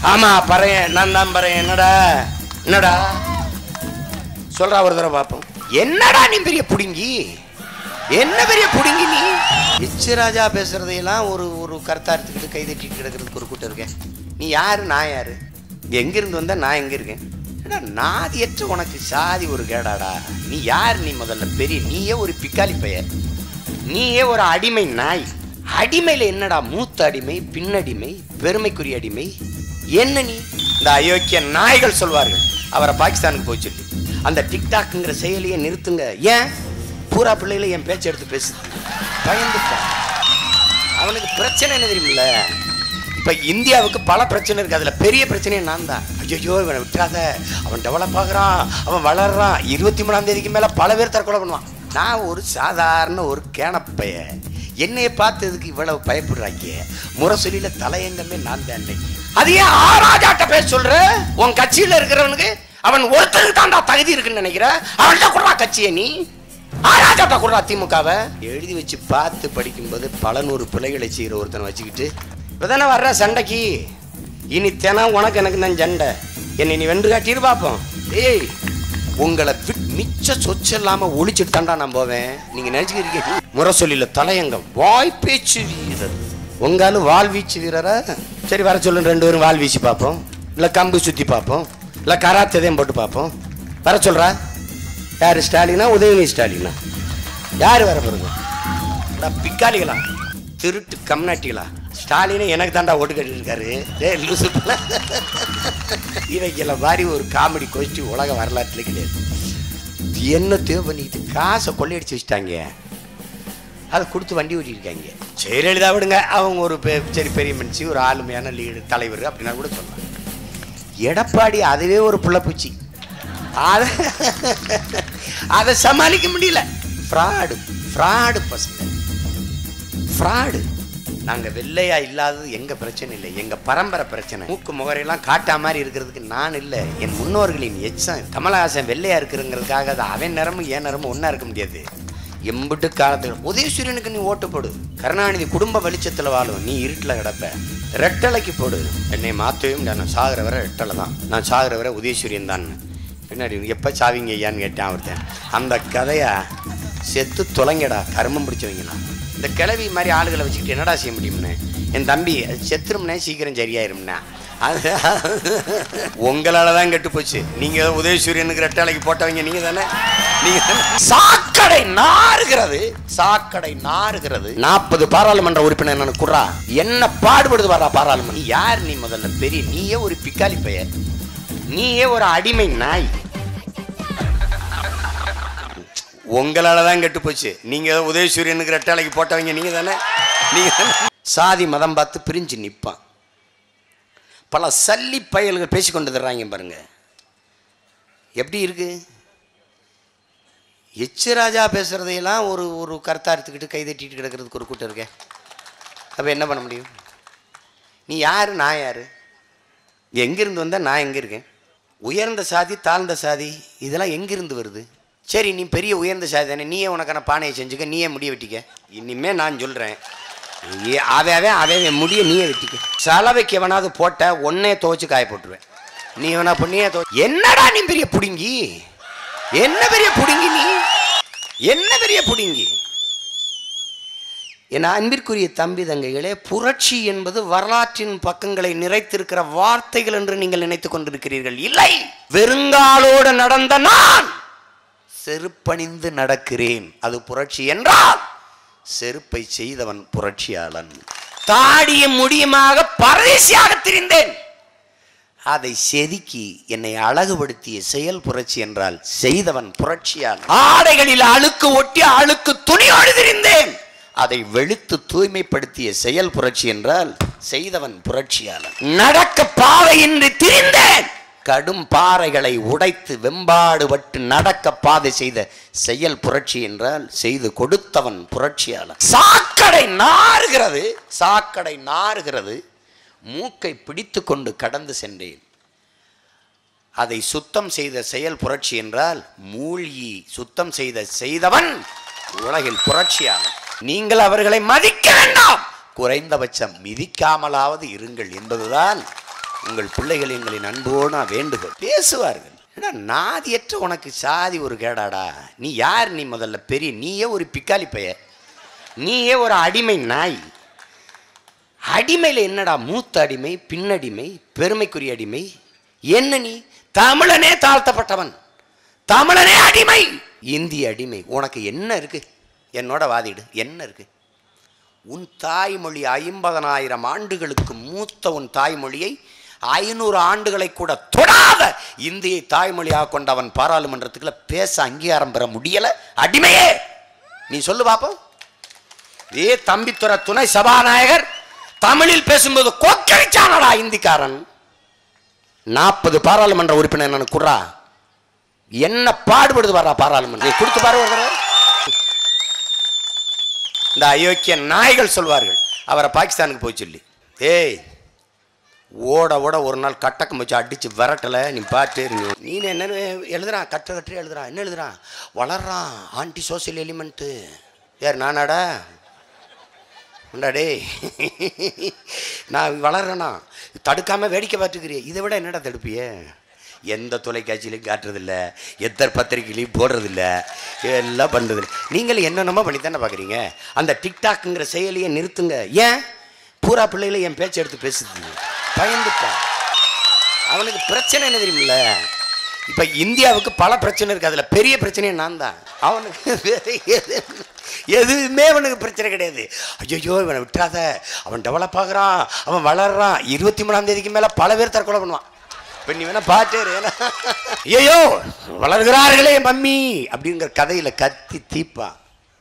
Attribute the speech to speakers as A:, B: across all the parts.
A: ஆமா பறையன் நான் தான் பறையன் என்னடா என்னடா சொல்றா ஒரு தடவை பார்ப்போம் என்னடா நீ பெரிய புடுங்கி என்ன பெரிய புடுங்கி நீ எச்சு ராஜா பேசுறதையெல்லாம் ஒரு ஒரு கருத்தா எடுத்துக்கிட்டு கை தட்டிட்டு கிடக்கிறதுக்கு ஒரு கூட்டம் இருக்கேன் நீ யாரு நான் யாரு இங்க எங்க இருந்து வந்தா நான் எங்க இருக்கேன் ஏடா நாதியற்ற உனக்கு சாதி ஒரு கேடாடா நீ யார் நீ முதல்ல பெரிய நீயே ஒரு பிக்காலி பெயர் நீயே ஒரு அடிமை நாய் அடிமையில என்னடா மூத்த அடிமை பின்னடிமை பெருமைக்குரிய அடிமை என்ன நீ இந்த அயோக்கிய நாய்கள் சொல்வார்கள் அவரை பாகிஸ்தானுக்கு போய் சொல்லி அந்த டிக்டாக்ங்கிற செயலியை நிறுத்துங்க ஏன் பூரா பிள்ளைகளை என் பேச்சை எடுத்து பேசுது பயந்துட்டான் அவனுக்கு பிரச்சனை என்ன தெரியுமில்ல இப்ப இந்தியாவுக்கு பல பிரச்சனை இருக்கு அதுல பெரிய பிரச்சனையே நான் தான் ஐயோ இவனை விட்டுறாத அவன் டெவலப் ஆகுறான் அவன் வளர்றான் இருபத்தி மூணாம் தேதிக்கு மேல பல பேர் தற்கொலை பண்ணுவான் நான் ஒரு சாதாரண ஒரு கேனப்பைய என்னைய பார்த்ததுக்கு இவ்வளவு பயப்படுறாங்க முரசொலியில தலையங்கமே நான் தான் அன்னைக்கு அது ஏன் ஆராஜாட்ட பேச சொல்ற உன் கட்சியில இருக்கிறவனுக்கு அவன் ஒருத்தருக்கு தான்டா தகுதி இருக்குன்னு நினைக்கிற அவன்கிட்ட குடுறா கட்சியை நீ ஆராஜாட்ட குடுறா திமுகவை எழுதி வச்சு பார்த்து படிக்கும்போது பல நூறு பிள்ளைகளை செய்கிற ஒருத்தனை வச்சுக்கிட்டு இப்பதானே வர்ற சண்டைக்கு இனி தினம் உனக்கு எனக்கு தான் சண்டை என்னை நீ வென்று காட்டிட்டு பார்ப்போம் ஏய் உங்களை விட் மிச்ச சொச்சு இல்லாம ஒழிச்சிட்டு தாண்டா நான் போவேன் நீங்க நினைச்சுக்கிறீங்க முரசொலியில தலையங்கம் வாய் பேச்சு வீரர் உங்காலு வால் வீச்சு வீரரா சரி வர சொல்லுங்க ரெண்டு பேரும் வால் வீசி பார்ப்போம் இல்ல கம்பு சுத்தி பார்ப்போம் இல்ல கராத்ததையும் போட்டு பார்ப்போம் வர சொல்றா யாரு ஸ்டாலினா உதயநிதி ஸ்டாலினா யாரு வர பிறகு நான் பிக்காளிகளா திருட்டு கம்நாட்டிகளா ஸ்டாலினை எனக்கு தாண்டா ஓட்டு கட்டிருக்காரு டே லூசு இவைக்கெல்லாம் மாதிரி ஒரு காமெடி கோஷ்டி உலக வரலாற்றுல கிடையாது என்ன தேவை பண்ணிக்கிட்டு காசை கொள்ளையடிச்சு வச்சுட்டாங்க அதை கொடுத்து வண்டி ஓட்டியிருக்காங்க ஜெயலலிதா விடுங்க அவங்க ஒரு பெ- சரி பெரிய மனுஷி ஒரு ஆளுமையான லீடு தலைவர் அப்படின்னா கூட சொல்லலாம் எடப்பாடி அதுவே ஒரு புள்ளப்பூச்சி அதை அதை சமாளிக்க முடியல ஃப்ராடு ஃப்ராடு பசங்க ஃப்ராடு நாங்க வெள்ளையா இல்லாதது எங்க பிரச்சனை இல்லை எங்க பரம்பரை பிரச்சனை மூக்கு முகரையெல்லாம் காட்டா மாதிரி இருக்கிறதுக்கு நான் இல்லை என் முன்னோர்களின் எச்சம் கமலஹாசன் வெள்ளையா இருக்குங்கிறதுக்காக அது அவன் நிறமும் என் நிறமும் ஒண்ணா இருக்க முடியாது எம்பிட்டு காலத்துக்கு உதயசூரியனுக்கு நீ ஓட்டு போடு கருணாநிதி குடும்ப வெளிச்சத்துல வாழும் நீ இருட்டில் கிடப்ப ரெட்டலைக்கு போடு என்னை மாற்றவே முடியாது நான் சாகிற வரை ரெட்டலை தான் நான் சாகிற வரை உதயசூரியன் தான் பின்னாடி எப்போ சாவிங்க ஐயான்னு கேட்டேன் ஒருத்தன் அந்த கதையா செத்து தொலைங்கடா கருமம் பிடிச்சவங்கண்ணா இந்த கிளவி மாதிரி ஆளுகளை வச்சுக்கிட்டு என்னடா செய்ய முடியும்னு என் தம்பி அது செத்துரும்னே சீக்கிரம் சரியாயிரும்னா அது உங்களால தான் கெட்டு போச்சு நீங்க உதயசூரியனுக்கு ரெட்டாளைக்கு போட்டவங்க நீங்க தானே நீங்க தானே? சாக்கடை நாறுகிறது சாக்கடை நாறுகிறது நாற்பது பாராளுமன்ற உறுப்பினர் எனக்கு குறா என்ன பாடுபடுது வரா பாராளுமன்றம் நீ யார் நீ முதல்ல பெரிய நீயே ஒரு பிக்காலி பெயர் நீயே ஒரு அடிமை நாய் உங்களால தான் கெட்டு போச்சு நீங்க உதயசூரியனுக்கு ரெட்டாளைக்கு போட்டவங்க நீங்க தானே நீங்க தானே? சாதி மதம் பார்த்து பிரிஞ்சு நிப்பான் பல சல்லி பயல்கள் பேசி கொண்டு தர்றாங்க பாருங்க எப்படி இருக்கு எச்சு ராஜா பேசுறதையெல்லாம் ஒரு ஒரு கருத்தா எடுத்துக்கிட்டு கை தட்டிட்டு கிடக்கிறதுக்கு ஒரு கூட்டம் இருக்கே அப்ப என்ன பண்ண முடியும் நீ யாரு நான் யாரு எங்கிருந்து வந்தா நான் எங்க இருக்கேன் உயர்ந்த சாதி தாழ்ந்த சாதி இதெல்லாம் எங்கிருந்து வருது சரி நீ பெரிய உயர்ந்த சாதி தானே நீயே உனக்கான பானையை செஞ்சுக்க நீயே முடிய வெட்டிக்க இனிமே நான் சொல்றேன் ஏ- அவன் அவன் அவன் அவன் முடிய நீயே வெட்டிக்க சலவைக்கு எவனாவது போட்ட ஒன்னே துவைச்சு காய போட்டுருவேன் நீ வேணா பண்ணியே துவ என்னடா நீ பெரிய புடுங்கி என்ன பெரிய புடுங்கி நீ என்ன பெரிய புடுங்கி என் அன்பிற்குரிய தம்பி தங்கைகளே புரட்சி என்பது வரலாற்றின் பக்கங்களை நிறைத்திருக்கிற வார்த்தைகள் என்று நீங்கள் நினைத்துக் கொண்டிருக்கிறீர்கள் இல்லை வெறுங்காலோடு நடந்த நான் செருப்பணிந்து நடக்கிறேன் அது புரட்சி என்றால் செருப்பை செய்தவன் புரட்சியாளன் தாடியும் முடியுமாக பரதேசியாக திரிந்தேன் அதை செதுக்கி என்னை அழகுபடுத்திய செயல் புரட்சி என்றால் செய்தவன் புரட்சியாளன் ஆடைகளில் அழுக்கு ஒட்டி அழுக்கு துணியோடு திரிந்தேன் அதை வெளுத்து தூய்மைப்படுத்திய செயல் புரட்சி என்றால் செய்தவன் புரட்சியாளன் நடக்க பாதையின்றி திரிந்தேன் கடும் பாறைகளை உடைத்து வெம்பாடுபட்டு நடக்க பாதை செய்த செயல் புரட்சி என்றால் செய்து கொடுத்தவன் புரட்சியாளன் சாக்கடை நாறுகிறது சாக்கடை நாறுகிறது மூக்கை பிடித்து கொண்டு கடந்து சென்றேன் அதை சுத்தம் செய்த செயல் புரட்சி என்றால் மூழ்கி சுத்தம் செய்த செய்தவன் உலகில் புரட்சியாளன் நீங்கள் அவர்களை மதிக்க வேண்டாம் குறைந்தபட்சம் மிதிக்காமலாவது இருங்கள் என்பதுதான் உங்கள் பிள்ளைகள் எங்களின் அன்போடு நான் வேண்டுகோள் பேசுவார்கள் ஏன்னா நாதியற்ற உனக்கு சாதி ஒரு கேடாடா நீ யார் நீ முதல்ல பெரிய நீயே ஒரு பிக்காலி பைய நீயே ஒரு அடிமை நாய் அடிமையில் என்னடா மூத்த அடிமை பின்னடிமை பெருமைக்குரிய அடிமை என்ன நீ தமிழனே தாழ்த்தப்பட்டவன் தமிழனே அடிமை இந்திய அடிமை உனக்கு என்ன இருக்கு என்னோட வாதிடு என்ன இருக்கு உன் தாய்மொழி ஐம்பதனாயிரம் ஆண்டுகளுக்கு மூத்த உன் தாய்மொழியை ஐநூறு ஆண்டுகளை கூட தொடாத இந்தியை தாய்மொழியாக கொண்டவன் பாராளுமன்றத்துக்குள்ள பேச அங்கீகாரம் பெற முடியல அடிமையே நீ சொல்லு பாப்போம் ஏ தம்பித்துறை துணை சபாநாயகர் தமிழில் பேசும்போது கொக்கரிச்சானடா இந்திக்காரன் நாற்பது பாராளுமன்ற உறுப்பினர் எனக்கு குறா என்ன பாடுபடுது வரா பாராளுமன்றம் நீ கொடுத்து பாரு ஒரு தடவை. இந்த அயோக்கிய நாய்கள் சொல்வார்கள் அவரை பாகிஸ்தானுக்கு போய் சொல்லி ஏய் ஓட ஓட ஒரு நாள் கட்டக்கம் வச்சு அடிச்சு விரட்டல நீ பாட்டு இருங்க நீ என்ன எழுதுறான் கட்ட கட்டு எழுதுறான் என்ன எழுதுறான் வளர்றான் ஆன்டி சோசியல் எலிமெண்ட்டு யார் நானாடா உண்டா டேய் நான் வளர்றேனா தடுக்காம வேடிக்கை பார்த்துக்கிறிய இதை விட என்னடா தடுப்பிய எந்த தொலைக்காட்சியிலையும் காட்டுறதில்ல எத்தனை பத்திரிகையிலையும் போடுறதில்ல எல்லாம் பண்ணுறதில்ல நீங்களும் என்னென்னமோ பண்ணித்தானே பார்க்குறீங்க அந்த டிக்டாக்குங்கிற செயலியை நிறுத்துங்க ஏன் பூரா பிள்ளைகளை என் பேச்சை எடுத்து பேசுது பயந்துட்டான் அவனுக்கு பிரச்சனை என்ன தெரியுமில்ல இப்போ இந்தியாவுக்கு பல பிரச்சனை இருக்குது அதில் பெரிய பிரச்சனையே நான் தான் அவனுக்கு வேற எது எதுவுமே அவனுக்கு பிரச்சனை கிடையாது ஐயோ இவனை விட்டுறாத அவன் டெவலப் ஆகுறான் அவன் வளர்றான் இருபத்தி மூணாம் தேதிக்கு மேலே பல பேர் தற்கொலை பண்ணுவான் இப்போ நீ வேணா பாட்டு ஐயோ வளர்கிறார்களே மம்மி அப்படிங்கிற கதையில் கத்தி தீப்பான்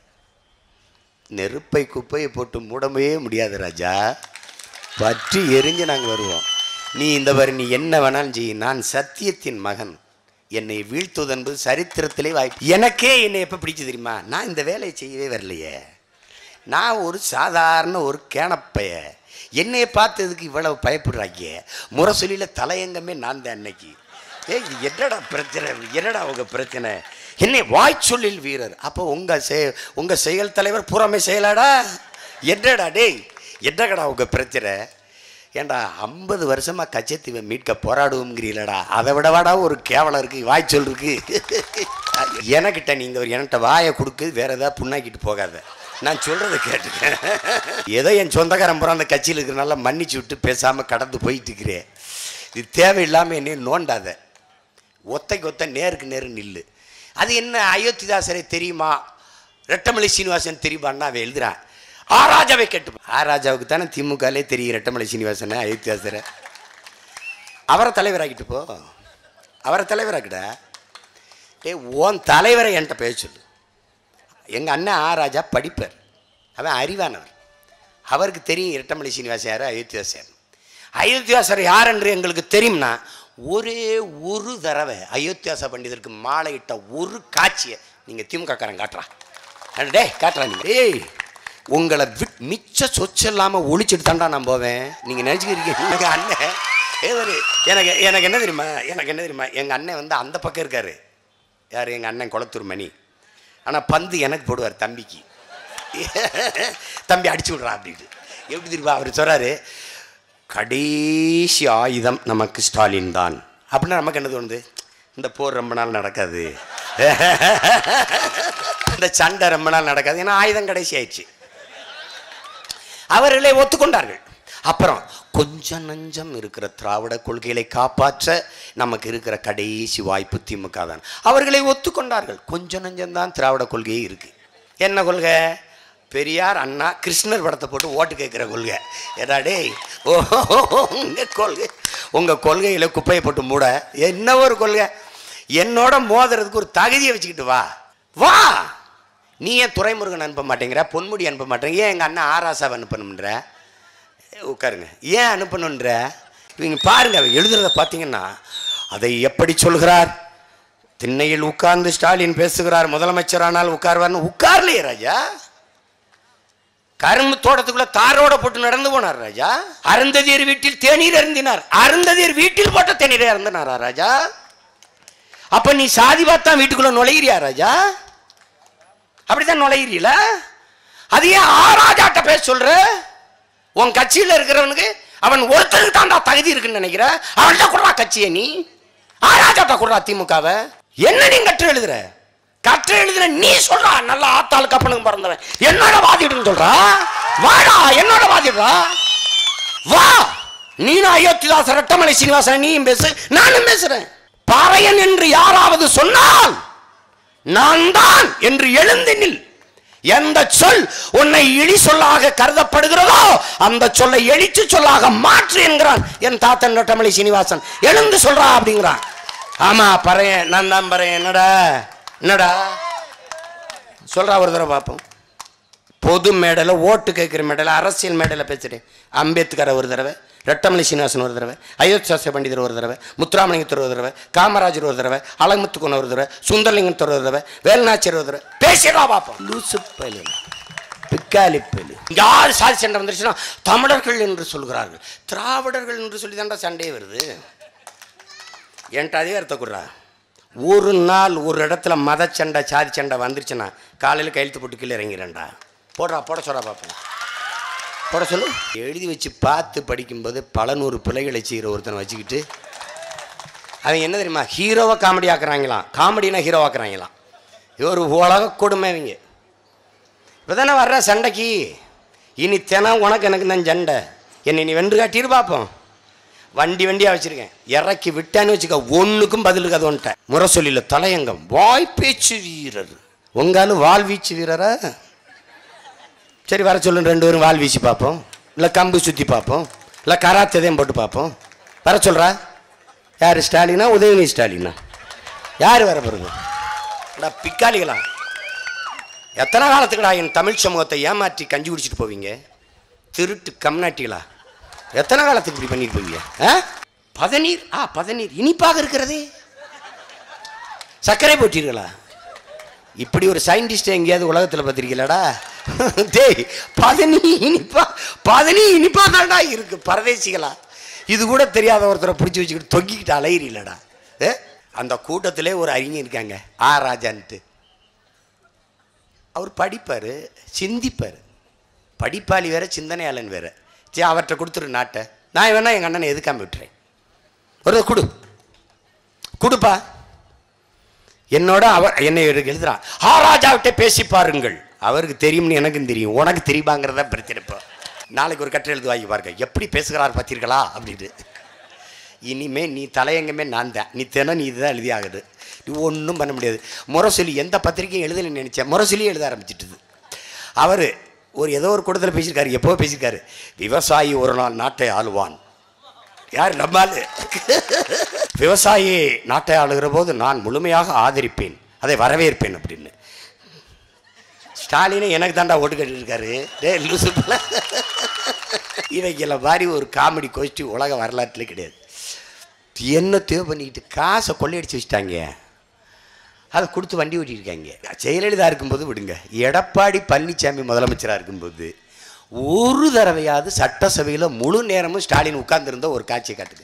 A: நெருப்பை குப்பையை போட்டு மூடவே முடியாது ராஜா பற்றி எரிஞ்சு நாங்கள் வருவோம் நீ இந்த வரி நீ என்ன வேணாலும் செய் நான் சத்தியத்தின் மகன் என்னை வீழ்த்துவது என்பது சரித்திரத்திலே வாய்ப்பு எனக்கே என்னை எப்போ பிடிச்சு தெரியுமா நான் இந்த வேலையை செய்யவே வரலையே நான் ஒரு சாதாரண ஒரு கேனப்பைய என்னைய பார்த்ததுக்கு இவ்வளவு பயப்படுறாங்க முரசொலியில் தலையங்கமே நான் தான் அன்னைக்கு ஏய் இது என்னடா பிரச்சனை என்னடா உங்க பிரச்சனை என்னை வாய்ச்சொல்லில் வீரர் அப்போ உங்க செ உங்க செயல் தலைவர் புறமே செயலாடா என்னடா டேய் என்னடா உங்க பிரச்சனை ஏண்டா ஐம்பது வருஷமா கச்சத்தீவை மீட்க போராடுவோங்கிறீங்களடா அதை விடவாடா ஒரு கேவலம் இருக்கு வாய்ச்சொல் இருக்கு எனக்கிட்ட நீங்க ஒரு என்கிட்ட வாயை கொடுக்கு வேற ஏதாவது புண்ணாக்கிட்டு போகாத நான் சொல்றதை கேட்டுக்கேன் ஏதோ என் சொந்தக்காரன் புறம் அந்த கட்சியில் இருக்கிறனால மன்னிச்சு விட்டு பேசாம கடந்து போயிட்டு இருக்கிறேன் இது தேவையில்லாமல் என்னையும் நோண்டாத ஒத்தைக்கு ஒத்த நேருக்கு நேரு நில்லு அது என்ன அயோத்திதாசரை தெரியுமா ரெட்டமலை சீனிவாசன் தெரியுமான்னு அவன் எழுதுறான் ஆராஜாவை கேட்டு ஆராஜாவுக்கு தானே திமுகலே தெரியும் ரெட்டமலை சீனிவாசனை அயோத்திதாசரை அவரை தலைவராக்கிட்டு போ அவரை தலைவராக்கிட டேய் உன் தலைவரை என்கிட்ட பேச சொல்லு எங்கள் அண்ணன் ஆ ராஜா படிப்பார் அவன் அறிவானவர் அவருக்கு தெரியும் இரட்டமலை சீனிவாசன் யார் அயோத்திதாசர் அயோத்தியாசர் யார் என்று எங்களுக்கு தெரியும்னா ஒரே ஒரு தடவை அயோத்தியாச பண்டிதருக்கு மாலையிட்ட ஒரு காட்சியை நீங்கள் திமுகக்காரன் காட்டுறான் அட டேய் காட்டுறான் நீங்கள் ஏய் உங்களை விட் மிச்ச சொச்சு இல்லாமல் ஒழிச்சிட்டு தாண்டா நான் போவேன் நீங்கள் நினச்சிக்கிறீங்க எனக்கு அண்ணன் ஏதோ எனக்கு எனக்கு என்ன தெரியுமா எனக்கு என்ன தெரியுமா எங்கள் அண்ணன் வந்து அந்த பக்கம் இருக்காரு யார் எங்கள் அண்ணன் குளத்தூர் மணி ஆனால் பந்து எனக்கு போடுவார் தம்பிக்கு தம்பி அடிச்சு விட்றான் அப்படின்ட்டு எப்படி தெரியுமா அவர் சொல்கிறாரு கடைசி ஆயுதம் நமக்கு ஸ்டாலின் தான் அப்படின்னா நமக்கு என்ன தோணுது இந்த போர் ரொம்ப நாள் நடக்காது இந்த சண்டை ரொம்ப நாள் நடக்காது ஏன்னா ஆயுதம் கடைசி ஆயிடுச்சு அவர்களே ஒத்துக்கொண்டார்கள் அப்புறம் கொஞ்சம் நஞ்சம் இருக்கிற திராவிட கொள்கைகளை காப்பாற்ற நமக்கு இருக்கிற கடைசி வாய்ப்பு திமுக தான் அவர்களை ஒத்துக்கொண்டார்கள் கொஞ்சம் நஞ்சம் தான் திராவிட கொள்கையே இருக்கு என்ன கொள்கை பெரியார் அண்ணா கிருஷ்ணர் படத்தை போட்டு ஓட்டு கேட்குற கொள்கை ஏடா டேய் ஓ உங்கள் கொள்கை உங்கள் கொள்கையில் குப்பையை போட்டு மூட என்ன ஒரு கொள்கை என்னோட மோதுறதுக்கு ஒரு தகுதியை வச்சுக்கிட்டு வா வா நீ ஏன் துரைமுருகன் அனுப்ப மாட்டேங்கிற பொன்முடி அனுப்ப மாட்டேங்க ஏன் எங்கள் அண்ணன் ஆராசாவை அனுப்பணுன்ற உட்காருங்க ஏன் அனுப்பணுன்ற இவங்க பாருங்க அவங்க எழுதுறத பார்த்தீங்கன்னா அதை எப்படி சொல்கிறார் திண்ணையில் உட்கார்ந்து ஸ்டாலின் பேசுகிறார் முதலமைச்சரானால் உட்கார்வார்னு உட்கார்லையே ராஜா கரும்பு தோட்டத்துக்குள்ள தாரோட போட்டு நடந்து போனார் ராஜா அருந்ததியர் வீட்டில் தேநீர் அருந்தினார் அருந்ததியர் வீட்டில் போட்ட தேநீரை அருந்தினாரா ராஜா அப்ப நீ சாதி பார்த்தா வீட்டுக்குள்ள நுழையிறியா ராஜா அப்படிதான் நுழையிறீல அது ஏன் ஆராஜாட்ட பேச சொல்ற உன் கட்சியில் இருக்கிறவனுக்கு அவன் ஒருத்தருக்கு தான்டா தகுதி இருக்குன்னு நினைக்கிற அவன்கிட்ட குடுறா கட்சியை நீ ஆராஜாட்ட குடுறா திமுகவை என்ன நீ கற்று எழுதுற கற்று எழுதுற நீ சொல்றா நல்ல ஆத்தாள் கப்பனுக்கு பிறந்தவன் என்னோட வாதிடுன்னு சொல்றா வாடா என்னோட வாதிடுறா வா நீனும் அயோத்திதாச ரெட்டமலை சீனிவாசன் நீயும் பேசு நானும் பேசுறேன் பாறையன் என்று யாராவது சொன்னால் நான் தான் என்று எழுந்து நில் எந்த சொல் உன்னை இழி சொல்லாக கருதப்படுகிறதோ அந்த சொல்லை எழுச்சி சொல்லாக மாற்று என்கிறான் என் தாத்தன் நொட்டமலை சீனிவாசன் எழுந்து சொல்றா அப்படிங்கிறான் ஆமா பறையன் நான் தான் பறையன் என்னடா என்னடா சொல்றா ஒரு தடவை பார்ப்போம் பொது மேடையில் ஓட்டு கேட்குற மேடையில் அரசியல் மேடையில் பேசுகிறேன் அம்பேத்கர் ஒரு தடவை ரெட்டமலை சீனிவாசன் ஒரு தடவை அயோத்தியாச பண்டிதர் ஒரு தடவை முத்துராமலிங்கத்தர் ஒரு தடவை காமராஜர் ஒரு தடவை அழகுமுத்துக்குன் ஒரு தடவை சுந்தரலிங்கத்தர் ஒரு தடவை வேலுநாச்சியர் ஒரு தடவை பேசிடா பார்ப்போம் லூசு பலு பிக்காலி பலு யார் சாதி சண்டை வந்துருச்சுன்னா தமிழர்கள் என்று சொல்கிறார்கள் திராவிடர்கள் என்று சொல்லி தான்டா சண்டையே வருது என்கிட்ட அதிகாரத்தை கொடுறா ஒரு நாள் ஒரு இடத்துல மத சண்டை சாதி சண்டை வந்துருச்சுன்னா காலையில் கையெழுத்து போட்டு கீழே இறங்கிறேன்டா போடுறா போட சொல்றா பார்ப்போம் போட சொல்லு எழுதி வச்சு பார்த்து படிக்கும்போது பல நூறு பிள்ளைகளை செய்கிற ஒருத்தனை வச்சுக்கிட்டு அவன் என்ன தெரியுமா ஹீரோவை காமெடி ஆக்குறாங்களாம் காமெடினா ஹீரோ ஆக்குறாங்களாம் இது ஒரு உலக கொடுமை இவங்க இப்போ தானே வர்ற சண்டைக்கு இனி தினம் உனக்கு எனக்கு தான் சண்டை என்னை நீ வென்று காட்டிட்டு பார்ப்போம் வண்டி வண்டியாக வச்சுருக்கேன் இறக்கி விட்டான்னு வச்சுக்க ஒன்றுக்கும் பதில் இருக்காது ஒன்ட்ட முரசொலியில் தலையங்கம் வாய்ப்பேச்சு வீரர் உங்காலும் வால் வீச்சு வீரரா சரி வர சொல்லுங்க ரெண்டு பேரும் வால் வீசி பார்ப்போம் இல்லை கம்பு சுற்றி பார்ப்போம் இல்லை கராத்ததையும் போட்டு பார்ப்போம் வர சொல்கிறா யார் ஸ்டாலினா உதயநிதி ஸ்டாலினா யார் வர பிறகு அடா பிக்காளிகளா எத்தனை காலத்துக்குடா என் தமிழ் சமூகத்தை ஏமாற்றி கஞ்சி குடிச்சிட்டு போவீங்க திருட்டு கம்நாட்டிகளா எத்தனை காலத்துக்கு இப்படி பண்ணிட்டு போவீங்க ஆ பதநீர் ஆ பதநீர் இனிப்பாக இருக்கிறதே சர்க்கரை போட்டீர்களா இப்படி ஒரு சயின்டிஸ்ட் எங்கேயாவது உலகத்தில் பார்த்துருக்கீங்களடா டேய் பதனி இனிப்பா பதனி இனிப்பா தான்டா இருக்கு பரதேசிகளா இது கூட தெரியாத ஒருத்தரை பிடிச்சி வச்சுக்கிட்டு தொங்கிக்கிட்டு அலையிறீங்களடா ஏ அந்த கூட்டத்திலே ஒரு அறிஞர் இருக்காங்க ஆ ராஜான்ட்டு அவர் படிப்பார் சிந்திப்பார் படிப்பாளி வேற சிந்தனையாளன் வேற சரி அவர்கிட்ட கொடுத்துரு நாட்டை நான் வேணா எங்கள் அண்ணனை எதுக்காம விட்டுறேன் ஒரு கொடு கொடுப்பா என்னோட அவர் என்னை எழுதுறான் ஆ ராஜாவிட்ட பேசி பாருங்கள் அவருக்கு தெரியும்னு எனக்கும் தெரியும் உனக்கு தெரியுமாங்கிறத பிரச்சனை இப்போ நாளைக்கு ஒரு கட்டுரை எழுதி வாங்கி பாருங்க எப்படி பேசுகிறார் பார்த்தீர்களா அப்படின்னு இனிமே நீ தலையங்கமே நான் தான் நீ தினம் நீ இதுதான் எழுதி ஆகுது நீ ஒன்றும் பண்ண முடியாது முரசொலி எந்த பத்திரிக்கையும் எழுதலைன்னு நினச்சேன் முரசொலியே எழுத ஆரம்பிச்சிட்டுது அவர் ஒரு ஏதோ ஒரு கூட்டத்தில் பேசியிருக்காரு எப்போ பேசியிருக்காரு விவசாயி ஒரு நாள் நாட்டை ஆளுவான் யார் நம்மால் விவசாயி நாட்டை ஆளுகிற போது நான் முழுமையாக ஆதரிப்பேன் அதை வரவேற்பேன் அப்படின்னு ஸ்டாலினை எனக்கு தாண்டா ஓட்டு கட்டிருக்காரு டே லூசு பிள்ளை. இவைகளை மாதிரி ஒரு காமெடி கோஷ்டி உலக வரலாற்றில் கிடையாது என்ன தேவை பண்ணிக்கிட்டு காசை கொள்ளையடிச்சு வச்சுட்டாங்க அதை கொடுத்து வண்டி ஓட்டியிருக்காங்க ஜெயலலிதா இருக்கும்போது விடுங்க எடப்பாடி பழனிசாமி முதலமைச்சராக இருக்கும்போது ஒரு தடவையாவது சட்டசபையில் முழு நேரமும் ஸ்டாலின் உட்கார்ந்திருந்த ஒரு காட்சியை காட்டுங்க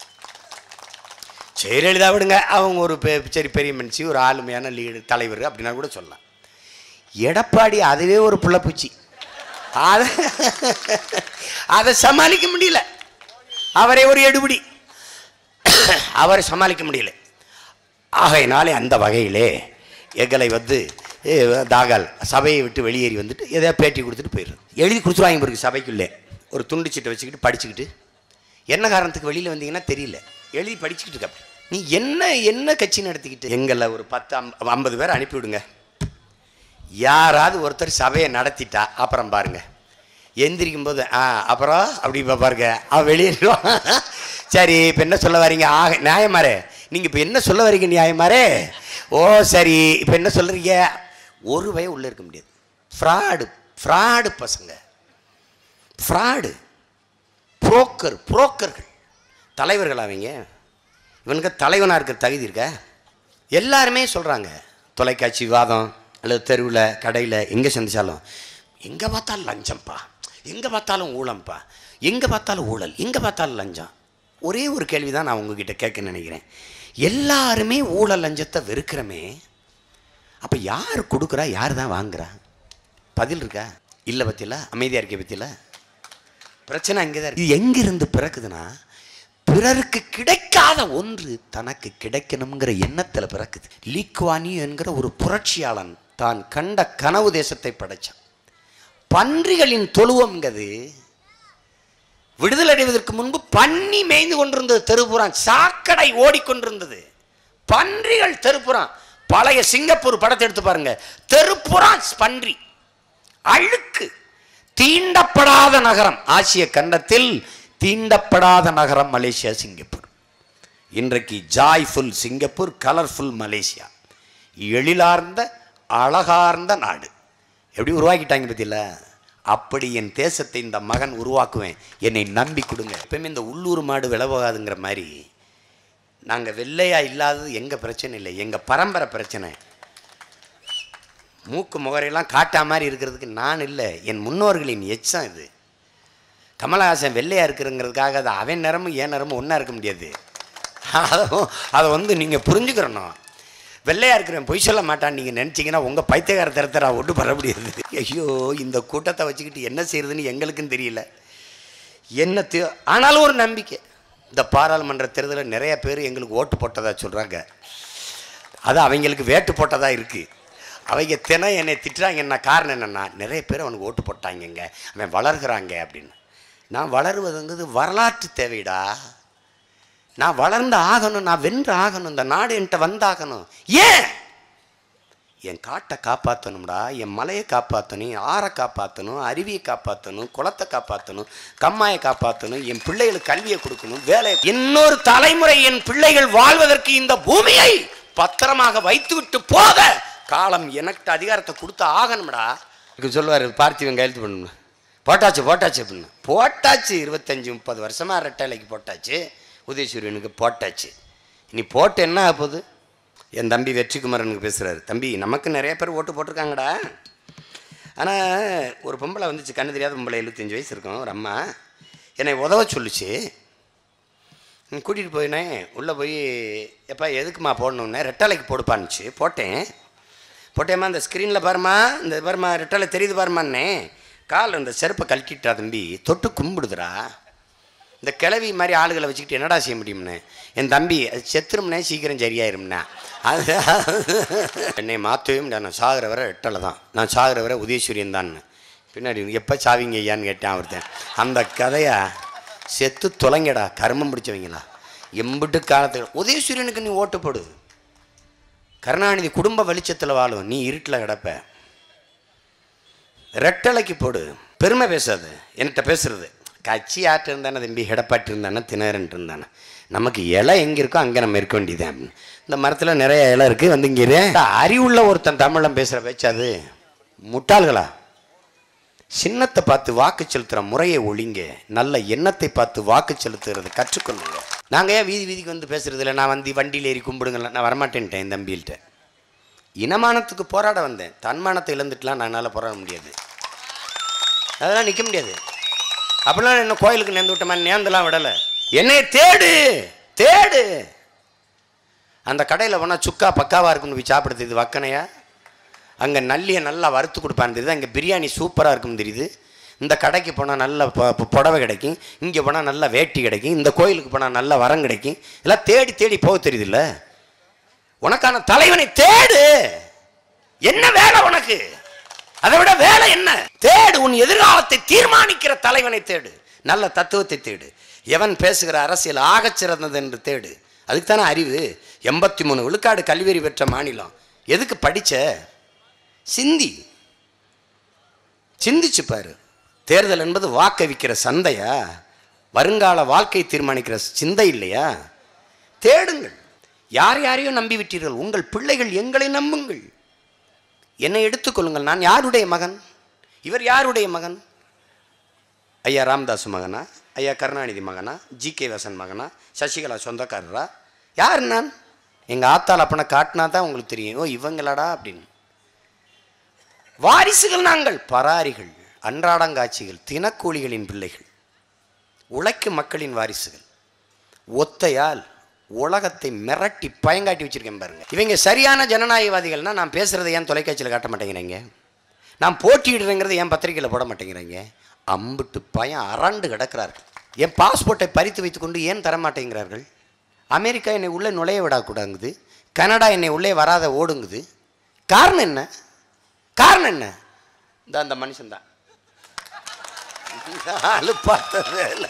A: ஜெயலலிதா விடுங்க அவங்க ஒரு பெ சரி பெரிய மனுஷி ஒரு ஆளுமையான லீடு தலைவர் அப்படின்னா கூட சொல்லலாம் எடப்பாடி அதுவே ஒரு புள்ளப்பூச்சி அதை அதை சமாளிக்க முடியல அவரே ஒரு எடுபடி அவரை சமாளிக்க முடியல ஆகையினாலே அந்த வகையிலே எங்களை வந்து ஏ, தாகால் சபையை விட்டு வெளியேறி வந்துட்டு எதையா பேட்டி கொடுத்துட்டு போயிடுறது எழுதி கொடுத்துருவாங்க பிறகு சபைக்குள்ளே ஒரு துண்டு சீட்டை வச்சுக்கிட்டு படிச்சுக்கிட்டு என்ன காரணத்துக்கு வெளியில் வந்தீங்கன்னா தெரியல எழுதி படிச்சுக்கிட்டு இருக்க நீ என்ன என்ன கட்சி நடத்திக்கிட்டு எங்களை ஒரு பத்து ஐம்ப- ஐம்பது பேர் அனுப்பிவிடுங்க யாராவது ஒருத்தர் சபையை நடத்திட்டா அப்புறம் பாருங்க எந்திரிக்கும் போது ஆ அப்புறம் அப்படி இப்போ பாருங்க அவன் வெளியேறிடுவான் சரி இப்போ என்ன சொல்ல வரீங்க ஆக நியாயமாரே நீங்கள் இப்போ என்ன சொல்ல வரீங்க நியாயமாரே ஓ சரி இப்போ என்ன சொல்கிறீங்க ஒரு வய உள்ளே இருக்க முடியாது ஃப்ராடு ஃப்ராடு பசங்க ஃப்ராடு புரோக்கர் புரோக்கர்கள் தலைவர்கள் அவங்க இவனுக்கு தலைவனாக இருக்கிற தகுதி இருக்கா எல்லாருமே சொல்கிறாங்க தொலைக்காட்சி விவாதம் அல்லது தெருவில் கடையில் எங்கே சந்திச்சாலும் எங்கே பார்த்தாலும் லஞ்சம்ப்பா எங்கே பார்த்தாலும் ஊழம்ப்பா எங்கே பார்த்தாலும் ஊழல் எங்கே பார்த்தாலும் லஞ்சம் ஒரே ஒரு கேள்வி தான் நான் உங்ககிட்ட கேட்க நினைக்கிறேன் எல்லாருமே ஊழல் லஞ்சத்தை வெறுக்கிறமே அப்போ யார் கொடுக்குறா யார் தான் வாங்குறா பதில் இருக்கா இல்லை பற்றியில அமைதியாக இருக்க பற்றியில பிரச்சனை அங்கேதான் இருக்கு இது எங்கிருந்து பிறக்குதுன்னா பிறருக்கு கிடைக்காத ஒன்று தனக்கு கிடைக்கணுங்கிற எண்ணத்தில் பிறக்குது லீக்வானி என்கிற ஒரு புரட்சியாளன் தான் கண்ட கனவு தேசத்தை படைச்சான் பன்றிகளின் தொழுவம்ங்கிறது விடுதலை அடைவதற்கு முன்பு பன்னி மேய்ந்து கொண்டிருந்தது தெருப்புறான் சாக்கடை ஓடிக்கொண்டிருந்தது பன்றிகள் தெருப்புறான் பழைய சிங்கப்பூர் படத்தை எடுத்து பாருங்க தெருப்புறான் பன்றி அழுக்கு தீண்டப்படாத நகரம் ஆசிய கண்டத்தில் தீண்டப்படாத நகரம் மலேசியா சிங்கப்பூர் இன்றைக்கு ஜாய்ஃபுல் சிங்கப்பூர் கலர்ஃபுல் மலேசியா எழிலார்ந்த அழகார்ந்த நாடு எப்படி உருவாக்கிட்டாங்க பத்தியில அப்படி என் தேசத்தை இந்த மகன் உருவாக்குவேன் என்னை நம்பி கொடுங்க எப்பவுமே இந்த உள்ளூர் மாடு விலவாகாதுங்கிற மாதிரி நாங்கள் வெள்ளையா இல்லாதது எங்கள் பிரச்சனை இல்லை எங்கள் பரம்பரை பிரச்சனை மூக்கு முகரையெல்லாம் காட்டா மாதிரி இருக்கிறதுக்கு நான் இல்லை என் முன்னோர்களின் எச்சம் இது கமலஹாசன் வெள்ளையா இருக்கிறங்கிறதுக்காக அது அவன் நிறமும் என் நிறமும் ஒன்றா இருக்க முடியாது அதுவும் அதை வந்து நீங்கள் புரிஞ்சுக்கிறணும் வெள்ளையா இருக்கிறவன் பொய் சொல்ல மாட்டான் நீங்கள் நினச்சிங்கன்னா உங்கள் பைத்தியக்கார தரத்தரா ஒட்டு பண்ண முடியாது ஐயோ இந்த கூட்டத்தை வச்சுக்கிட்டு என்ன செய்யறதுன்னு எங்களுக்கும் தெரியல என்ன தே ஆனாலும் ஒரு நம்பிக்கை இந்த பாராளுமன்ற தேர்தலில் நிறைய பேர் எங்களுக்கு ஓட்டு போட்டதா சொல்கிறாங்க அது அவங்களுக்கு வேட்டு போட்டதா இருக்குது அவங்க தினம் என்னை திட்டுறாங்கன்னா காரணம் என்னென்னா நிறைய பேர் அவனுக்கு ஓட்டு போட்டாங்கங்க அவன் வளர்கிறாங்க அப்படின்னு நான் வளருவதுங்கிறது வரலாற்று தேவைடா நான் வளர்ந்து ஆகணும் நான் வென்று ஆகணும் இந்த நாடு என்கிட்ட வந்தாகணும் ஏன் என் காட்டை காப்பாற்றணும்டா என் மலையை காப்பாற்றணும் என் ஆறை காப்பாற்றணும் அருவியை காப்பாற்றணும் குளத்தை காப்பாற்றணும் கம்மாயை காப்பாற்றணும் என் பிள்ளைகளுக்கு கல்வியை கொடுக்கணும் வேலை இன்னொரு தலைமுறை என் பிள்ளைகள் வாழ்வதற்கு இந்த பூமியை பத்திரமாக வைத்துவிட்டு போக காலம் எனக்கு அதிகாரத்தை கொடுத்து ஆகணும்டா சொல்லுவார் பார்த்திவன் கையெழுத்து பண்ணணும் போட்டாச்சு போட்டாச்சு அப்படின்னு போட்டாச்சு இருபத்தஞ்சி முப்பது வருஷமாக ரெட்டைலைக்கு போட்டாச்சு உதயசூரியனுக்கு போட்டாச்சு நீ போட்டு என்ன ஆக போகுது என் தம்பி வெற்றிக்குமரனுக்கு பேசுகிறாரு தம்பி நமக்கு நிறைய பேர் ஓட்டு போட்டிருக்காங்கடா ஆனால் ஒரு பொம்பளை வந்துச்சு கண்ணு தெரியாத பொம்பளை எழுபத்தஞ்சு வயசு இருக்கும் ஒரு அம்மா என்னை உதவ சொல்லுச்சு கூட்டிகிட்டு போயினேன் உள்ளே போய் எப்பா எதுக்குமா போடணுன்னே ரெட்டலைக்கு போடுப்பான்னுச்சு போட்டேன் போட்டேம்மா இந்த ஸ்க்ரீனில் பாருமா இந்த பாருமா ரெட்டலை தெரியுது பாருமான்னே கால் இந்த செருப்பை கழட்டிட்டா தம்பி தொட்டு கும்பிடுதுடா இந்த கிளவி மாதிரி ஆளுகளை வச்சுக்கிட்டு என்னடா செய்ய முடியும்னு என் தம்பி அது செத்துரும்னே சீக்கிரம் சரியாயிரும்னா அது என்னை மாற்றவே முடியாது நான் சாகிற வரை ரெட்டலை தான் நான் சாகிற வரை உதயசூரியன் தான் பின்னாடி எப்போ சாவிங்க ஐயான்னு கேட்டேன் ஒருத்தன் அந்த கதையை செத்து தொலைங்கடா கர்மம் பிடிச்சவங்களா எம்பிட்டு காலத்துக்கு உதயசூரியனுக்கு நீ ஓட்டு போடு கருணாநிதி குடும்ப வெளிச்சத்தில் வாழும் நீ இருட்டில் கிடப்ப ரெட்டலைக்கு போடு பெருமை பேசாது என்கிட்ட பேசுறது கட்சி ஆட்டு இருந்தானே தம்பி ஹெடப்பாட்டு இருந்தானே திணறன் இருந்தானே நமக்கு இலை எங்கே இருக்கோ அங்கே நம்ம இருக்க வேண்டியது அப்படின்னு இந்த மரத்தில் நிறைய இலை இருக்குது வந்து இங்கே இரு. அறிவுள்ள ஒருத்தன் தமிழம் பேசுகிற பேச்சு அது முட்டாள்களா சின்னத்தை பார்த்து வாக்கு செலுத்துகிற முறையை ஒழிங்க நல்ல எண்ணத்தை பார்த்து வாக்கு செலுத்துறது கற்றுக்கொள்ளுங்க நாங்கள் ஏன் வீதி வீதிக்கு வந்து பேசுறது இல்லை நான் வந்து வண்டியில் ஏறி கும்பிடுங்கள நான் வரமாட்டேன்ட்டேன் என் தம்பிகிட்ட இனமானத்துக்கு போராட வந்தேன் தன்மானத்தை இழந்துட்டுலாம் நான் என்னால் போராட முடியாது அதெல்லாம் நிற்க முடியாது அப்படிலாம் என்ன கோயிலுக்கு நேர்ந்து விட்ட மாதிரி நேர்ந்தெல்லாம் விடலை என்னை தேடு தேடு அந்த கடையில் போனால் சுக்கா பக்காவாக இருக்குன்னு போய் சாப்பிடுது இது வக்கனையா அங்கே நல்லியை நல்லா வறுத்து கொடுப்பான்னு தெரியுது அங்கே பிரியாணி சூப்பராக இருக்குன்னு தெரியுது இந்த கடைக்கு போனால் நல்ல பொ- பொ- புடவை கிடைக்கும் இங்கே போனால் நல்ல வேட்டி கிடைக்கும் இந்த கோயிலுக்கு போனால் நல்ல வரம் கிடைக்கும் எல்லாம் தேடி தேடி போக தெரியுதுல்ல உனக்கான தலைவனை தேடு என்ன வேலை உனக்கு அதை விட வேலை என்ன தேடு உன் எதிர்காலத்தை தீர்மானிக்கிற தலைவனை தேடு நல்ல தத்துவத்தை தேடு எவன் பேசுகிற அரசியல் ஆகச் சிறந்தது என்று தேடு அதுக்கு தானே அறிவு எண்பத்தி மூணு விழுக்காடு கல்வியறி பெற்ற மாநிலம் எதுக்கு படிச்ச சிந்தி சிந்திச்சு பாரு தேர்தல் என்பது வாக்கை விற்கிற சந்தையா வருங்கால வாழ்க்கை தீர்மானிக்கிற சிந்தை இல்லையா தேடுங்கள் யார் யாரையும் நம்பி விட்டீர்கள் உங்கள் பிள்ளைகள் எங்களை நம்புங்கள் என்னை எடுத்துக்கொள்ளுங்கள் நான் யாருடைய மகன் இவர் யாருடைய மகன் ஐயா ராமதாஸ் மகனா ஐயா கருணாநிதி மகனா ஜி கே வாசன் மகனா சசிகலா சொந்தக்காரரா யார் நான் எங்கள் ஆத்தால் அப்பனை காட்டினா தான் உங்களுக்கு தெரியும் ஓ இவங்களாடா அப்படின்னு வாரிசுகள் நாங்கள் பராரிகள் அன்றாடங்காட்சிகள் தினக்கூலிகளின் பிள்ளைகள் உழைக்கும் மக்களின் வாரிசுகள் ஒத்தையால் உலகத்தை மிரட்டி பயங்காட்டி வச்சிருக்கேன் பாருங்க இவங்க சரியான ஜனநாயகவாதிகள்னா நான் பேசுறதை ஏன் தொலைக்காட்சியில் காட்ட மாட்டேங்கிறீங்க நான் போட்டியிடுறேங்கிறத ஏன் பத்திரிக்கையில் போட மாட்டேங்கிறீங்க அம்புட்டு பயம் அரண்டு கிடக்கிறார்கள் என் பாஸ்போர்ட்டை பறித்து வைத்துக்கொண்டு ஏன் தரமாட்டேங்கிறார்கள் அமெரிக்கா என்னை உள்ளே நுழைய விடக்கூடாங்குது கனடா என்னை உள்ளே வராத ஓடுங்குது காரணம் என்ன காரணம் என்ன இந்த அந்த மனுஷன்தான் ஆளு பார்த்த வேலை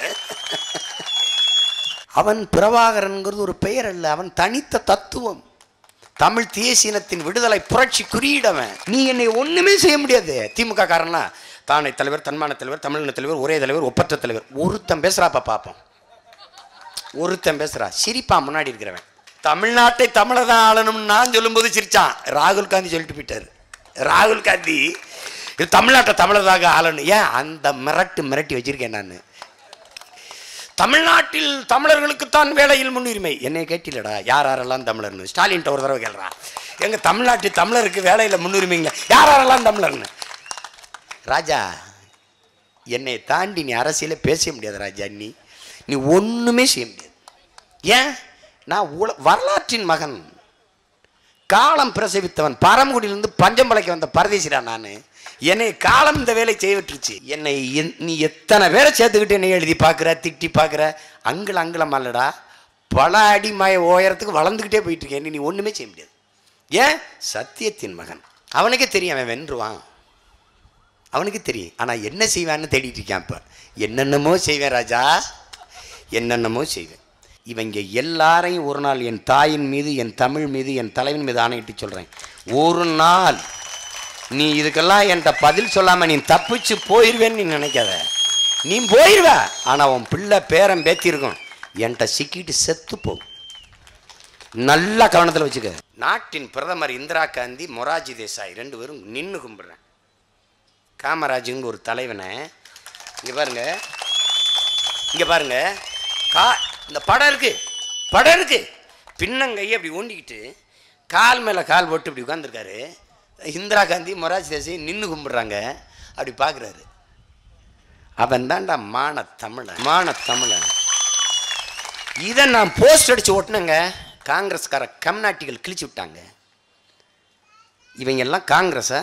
A: அவன் பிரபாகரன்கிறது ஒரு பெயர் அல்ல அவன் தனித்த தத்துவம் தமிழ் தேசியனத்தின் விடுதலை புரட்சி குறியிடவன் நீ என்னை ஒண்ணுமே செய்ய முடியாது திமுக காரனா தானை தலைவர் தன்மான தலைவர் தமிழின தலைவர் ஒரே தலைவர் ஒப்பற்ற தலைவர் ஒருத்தன் பேசுறாப்பா பார்ப்போம் ஒருத்தன் பேசுறா சிரிப்பா முன்னாடி இருக்கிறவன் தமிழ்நாட்டை தமிழை தான் ஆளணும்னு நான் சொல்லும்போது சிரிச்சான் ராகுல் காந்தி சொல்லிட்டு போயிட்டாரு ராகுல் காந்தி இது தமிழ்நாட்டை தமிழதாக ஆளணும் ஏன் அந்த மிரட்டு மிரட்டி வச்சிருக்கேன் நான் தமிழ்நாட்டில் தமிழர்களுக்குத்தான் வேலையில் முன்னுரிமை என்னை கேட்டிலடா யார் யாரெல்லாம் தமிழர்னு ஸ்டாலின்ட்ட ஒரு தடவை கேள்றா எங்க தமிழ்நாட்டில் தமிழருக்கு வேலையில் முன்னுரிமைங்க யார் யாரெல்லாம் தமிழர்னு ராஜா என்னை தாண்டி நீ அரசியல பேச முடியாது ராஜா நீ நீ ஒண்ணுமே செய்ய முடியாது ஏன் நான் உல வரலாற்றின் மகன் காலம் பிரசவித்தவன் பரமக்குடியிலிருந்து பஞ்சம்பளைக்கு வந்த பரதேசிடா நான் என்னை காலம் இந்த வேலை செய்ய விட்டுருச்சு என்னை என்- நீ எத்தனை பேரை சேர்த்துக்கிட்டு என்னை எழுதி பார்க்குற திட்டி பார்க்குற அங்குல அங்குலம் அல்லடா பல அடி மய உயரத்துக்கு வளர்ந்துக்கிட்டே போயிட்டு இருக்கேன் நீ ஒன்றுமே செய்ய முடியாது ஏன் சத்தியத்தின் மகன் அவனுக்கே தெரியும் அவன் வென்றுவான் அவனுக்கு தெரியும் ஆனால் என்ன செய்வான்னு தேடிட்டு இருக்கான் இப்போ என்னென்னமோ செய்வேன் ராஜா என்னென்னமோ செய்வேன் இவங்க எல்லாரையும் ஒரு நாள் என் தாயின் மீது என் தமிழ் மீது என் தலைவன் மீது ஆணையிட்டு சொல்கிறேன் ஒரு நாள் நீ இதுக்கெல்லாம் என்கிட்ட பதில் சொல்லாமல் நீ தப்பிச்சு போயிடுவேன்னு நீ நினைக்காத நீ போயிடுவ ஆனால் உன் பிள்ளை பேரன் பேத்தி இருக்கும் என்கிட்ட சிக்கிட்டு செத்து போ நல்ல கவனத்தில் வச்சுக்க நாட்டின் பிரதமர் இந்திரா காந்தி மொராஜி தேசாய் ரெண்டு பேரும் நின்று கும்பிட்றேன் காமராஜுங்க ஒரு தலைவனை இங்கே பாருங்க இங்கே பாருங்க கா இந்த படம் இருக்கு படம் இருக்கு பின்னங்கையை அப்படி ஊண்டிக்கிட்டு கால் மேலே கால் போட்டு இப்படி உட்காந்துருக்காரு இந்திரா காந்தி மொராஜி தேசாய் நின்று கும்பிட்றாங்க அப்படி பார்க்குறாரு அவன் தான்டா மான தமிழன் மான தமிழன் இதை நான் போஸ்ட் அடிச்சு ஓட்டுனேங்க காங்கிரஸ்கார கம்நாட்டிகள் கிழிச்சு விட்டாங்க இவங்க எல்லாம் காங்கிரஸா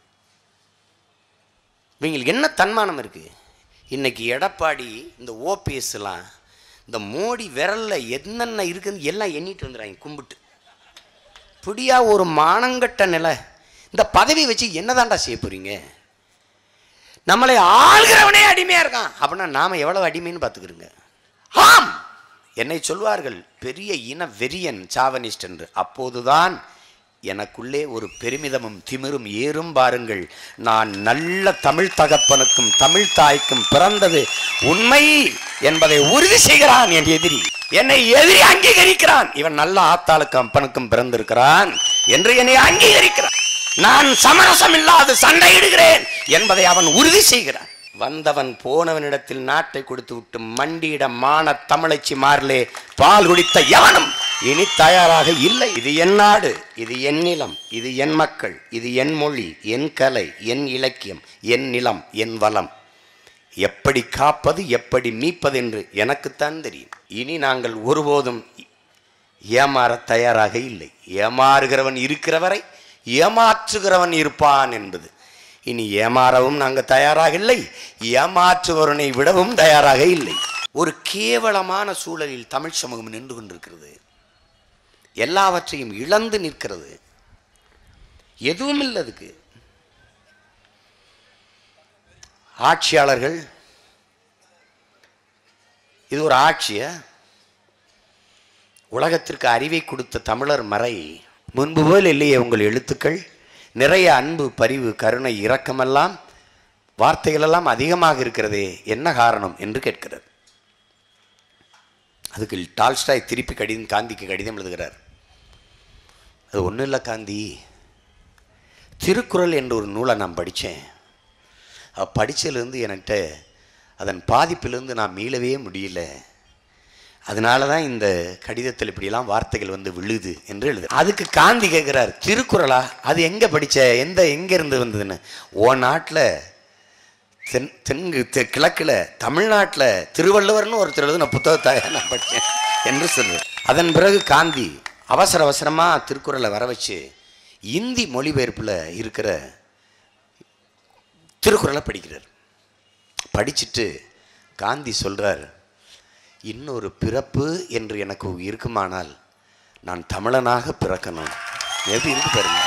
A: இவங்களுக்கு என்ன தன்மானம் இருக்கு இன்னைக்கு எடப்பாடி இந்த ஓபிஎஸ்லாம் இந்த மோடி விரல்ல என்னென்ன இருக்குன்னு எல்லாம் எண்ணிட்டு வந்துடுறாங்க கும்பிட்டு பிடியா ஒரு மானங்கட்ட நிலை இந்த பதவி வச்சு என்னதான்டா செய்ய போறீங்க நம்மளை ஆள்கிறவனே அடிமையா இருக்கான் அப்படின்னா நாம எவ்வளவு அடிமைன்னு பார்த்துக்கிறோங்க ஆம் என்னை சொல்வார்கள் பெரிய இன வெறியன் சாவனிஸ்ட் என்று அப்போதுதான் எனக்குள்ளே ஒரு பெருமிதமும் திமிரும் ஏறும் பாருங்கள் நான் நல்ல தமிழ் தகப்பனுக்கும் தமிழ் தாய்க்கும் பிறந்தது உண்மை என்பதை உறுதி செய்கிறான் என் எதிரி என்னை எதிரி அங்கீகரிக்கிறான் இவன் நல்ல ஆத்தாளுக்கும் அப்பனுக்கும் பிறந்திருக்கிறான் என்று என்னை அங்கீகரிக்கிறான் நான் சமரசம் இல்லாது சண்டையிடுகிறேன் என்பதை அவன் உறுதி செய்கிறான் வந்தவன் போனவனிடத்தில் நாட்டை கொடுத்து விட்டு மண்டியிட மான தமிழச்சி மாறிலே பால் குடித்த எவனும் இனி தயாராக இல்லை இது என் நாடு இது என் நிலம் இது என் மக்கள் இது என் மொழி என் கலை என் இலக்கியம் என் நிலம் என் வளம் எப்படி காப்பது எப்படி மீட்பது என்று எனக்குத்தான் தெரியும் இனி நாங்கள் ஒருபோதும் ஏமாற தயாராக இல்லை ஏமாறுகிறவன் இருக்கிறவரை ஏமாற்றுகிறவன் இருப்பான் என்பது இனி ஏமாறவும் நாங்கள் தயாராக இல்லை ஏமாற்றுபவனை விடவும் தயாராக இல்லை ஒரு கேவலமான சூழலில் தமிழ் சமூகம் நின்று கொண்டிருக்கிறது எல்லாவற்றையும் இழந்து நிற்கிறது எதுவும் இல்லை அதுக்கு ஆட்சியாளர்கள் இது ஒரு ஆட்சியா உலகத்திற்கு அறிவை கொடுத்த தமிழர் மறை முன்பு போல் இல்லையே உங்கள் எழுத்துக்கள் நிறைய அன்பு பரிவு கருணை இரக்கமெல்லாம் வார்த்தைகளெல்லாம் அதிகமாக இருக்கிறதே என்ன காரணம் என்று கேட்கிறது அதுக்கு டால்ஸ்டாய் திருப்பி கடிதம் காந்திக்கு கடிதம் எழுதுகிறார் அது ஒன்றும் இல்லை காந்தி திருக்குறள் என்ற ஒரு நூலை நான் படித்தேன் படித்ததுலேருந்து என்கிட்ட அதன் பாதிப்பிலிருந்து நான் மீளவே முடியல அதனால தான் இந்த கடிதத்தில் இப்படியெல்லாம் வார்த்தைகள் வந்து விழுது என்று எழுது அதுக்கு காந்தி கேட்குறார் திருக்குறளா அது எங்கே படிச்ச எந்த எங்கே இருந்து வந்ததுன்னு ஓ நாட்டில் தென் தென்கு தெ கிழக்கில் தமிழ்நாட்டில் திருவள்ளுவர்னு ஒருத்தர் எழுதின புத்தகத்தை நான் படித்தேன் என்று சொல்லுவேன் அதன் பிறகு காந்தி அவசர அவசரமாக திருக்குறளை வர வச்சு இந்தி மொழிபெயர்ப்பில் இருக்கிற திருக்குறளை படிக்கிறார் படிச்சுட்டு காந்தி சொல்றார் இன்னொரு பிறப்பு என்று எனக்கு இருக்குமானால் நான் தமிழனாக பிறக்கணும் எப்படி இருக்கு பாருங்க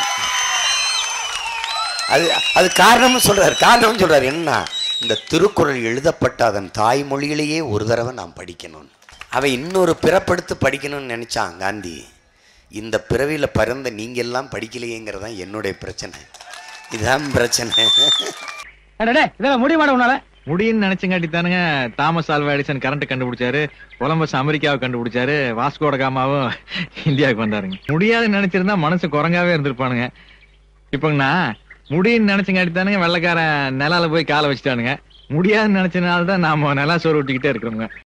A: அது அது காரணமும் சொல்றாரு காரணமும் சொல்றாரு என்ன இந்த திருக்குறள் எழுதப்பட்ட அதன் தாய்மொழியிலேயே ஒரு தடவை நான் படிக்கணும் அவன் இன்னொரு பிறப்பெடுத்து படிக்கணும்னு நினைச்சான் காந்தி இந்த பிறவியில் பிறந்த நீங்க எல்லாம் படிக்கலையேங்கிறது தான் என்னுடைய பிரச்சனை இதுதான் பிரச்சனை
B: அடடே இதெல்லாம் முடியுமாடா உன்னால
C: முடியும்னு நினைச்சங்காட்டி தானுங்க தாமஸ் ஆல்வா எடிசன் கரண்ட் கண்டுபிடிச்சாரு கொலம்பஸ் அமெரிக்காவை கண்டுபிடிச்சாரு வாஸ்கோட காமாவும் இந்தியாவுக்கு வந்தாருங்க முடியாதுன்னு நினைச்சிருந்தா மனசு குரங்காவே இருந்திருப்பானுங்க இப்போங்கண்ணா முடியும்னு நினைச்சங்காட்டி தானுங்க வெள்ளைக்காரன் நிலால போய் காலை வச்சுட்டானுங்க முடியாதுன்னு நினைச்சனால தான் நாம நிலா சோறு விட்டுக்கிட்டே இருக்கிறோங்க